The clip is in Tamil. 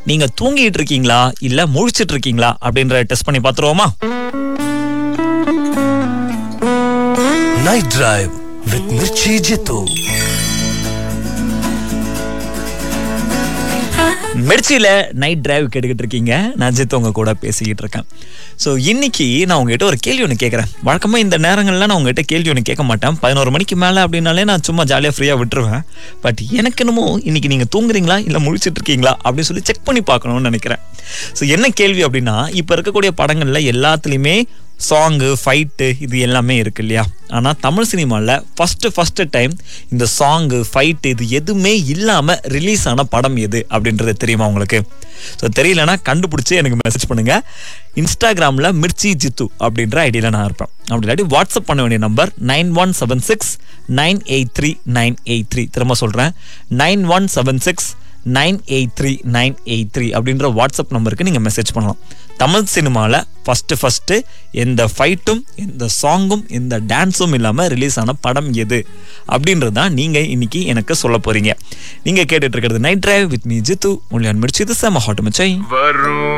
நீங்க தூங்கிட்டு இருக்கீங்களா இல்ல முழிச்சிட்டு இருக்கீங்களா அப்படின்ற டெஸ்ட் பண்ணி பார்த்துருவோமா Night Drive with Mirchi Jitu. மெர்ச்சியில் நைட் டிரைவ் கேட்டுக்கிட்டு இருக்கீங்க நான் ஜித் உங்க கூட பேசிக்கிட்டு இருக்கேன் ஸோ இன்னைக்கு நான் உங்ககிட்ட ஒரு கேள்வி ஒன்று கேட்குறேன் வழக்கமாக இந்த நேரங்களில் நான் உங்ககிட்ட கேள்வி ஒன்று கேட்க மாட்டேன் பதினோரு மணிக்கு மேலே அப்படின்னாலே நான் சும்மா ஜாலியாக ஃப்ரீயாக விட்டுருவேன் பட் எனக்கு என்னமோ இன்னைக்கு நீங்கள் தூங்குறீங்களா இல்லை முழிச்சிட்டு இருக்கீங்களா அப்படின்னு சொல்லி செக் பண்ணி பார்க்கணும்னு நினைக்கிறேன் ஸோ என்ன கேள்வி அப்படின்னா இப்போ இருக்கக்கூடிய படங்களில் எல்லாத்துலேயுமே சாங்கு ஃபைட்டு இது எல்லாமே இருக்கு இல்லையா ஆனால் தமிழ் சினிமாவில் ஃபஸ்ட்டு ஃபஸ்ட்டு டைம் இந்த சாங்கு ஃபைட்டு இது எதுவுமே இல்லாமல் ரிலீஸ் ஆன படம் எது அப்படின்றது தெரியுமா உங்களுக்கு ஸோ தெரியலனா கண்டுபிடிச்சி எனக்கு மெசேஜ் பண்ணுங்க இன்ஸ்டாகிராமில் மிர்ச்சி ஜித்து அப்படின்ற ஐடியில் நான் இருப்பேன் அப்படி இல்லாட்டி வாட்ஸ்அப் பண்ண வேண்டிய number nine one seven six nine eight three nine eight three திரும்ப சொல்கிறேன் nine one seven six nine eight three nine eight three அப்படின்ற வாட்ஸ்அப் நம்பருக்கு நீங்கள் மெசேஜ் பண்ணலாம் தமிழ் சினிமாவில் ஃபஸ்ட்டு ஃபஸ்ட்டு எந்த ஃபைட்டும் எந்த சாங்கும் எந்த டான்ஸும் இல்லாமல் ரிலீஸ் ஆன படம் எது அப்படின்றது தான் நீங்கள் இன்னைக்கு எனக்கு சொல்ல போகிறீங்க நீங்கள் கேட்டுட்டு இருக்கிறது night drive with me Jitu முள்ளியான் முடிச்சு இது செம ஹாட் மச்சை வரும்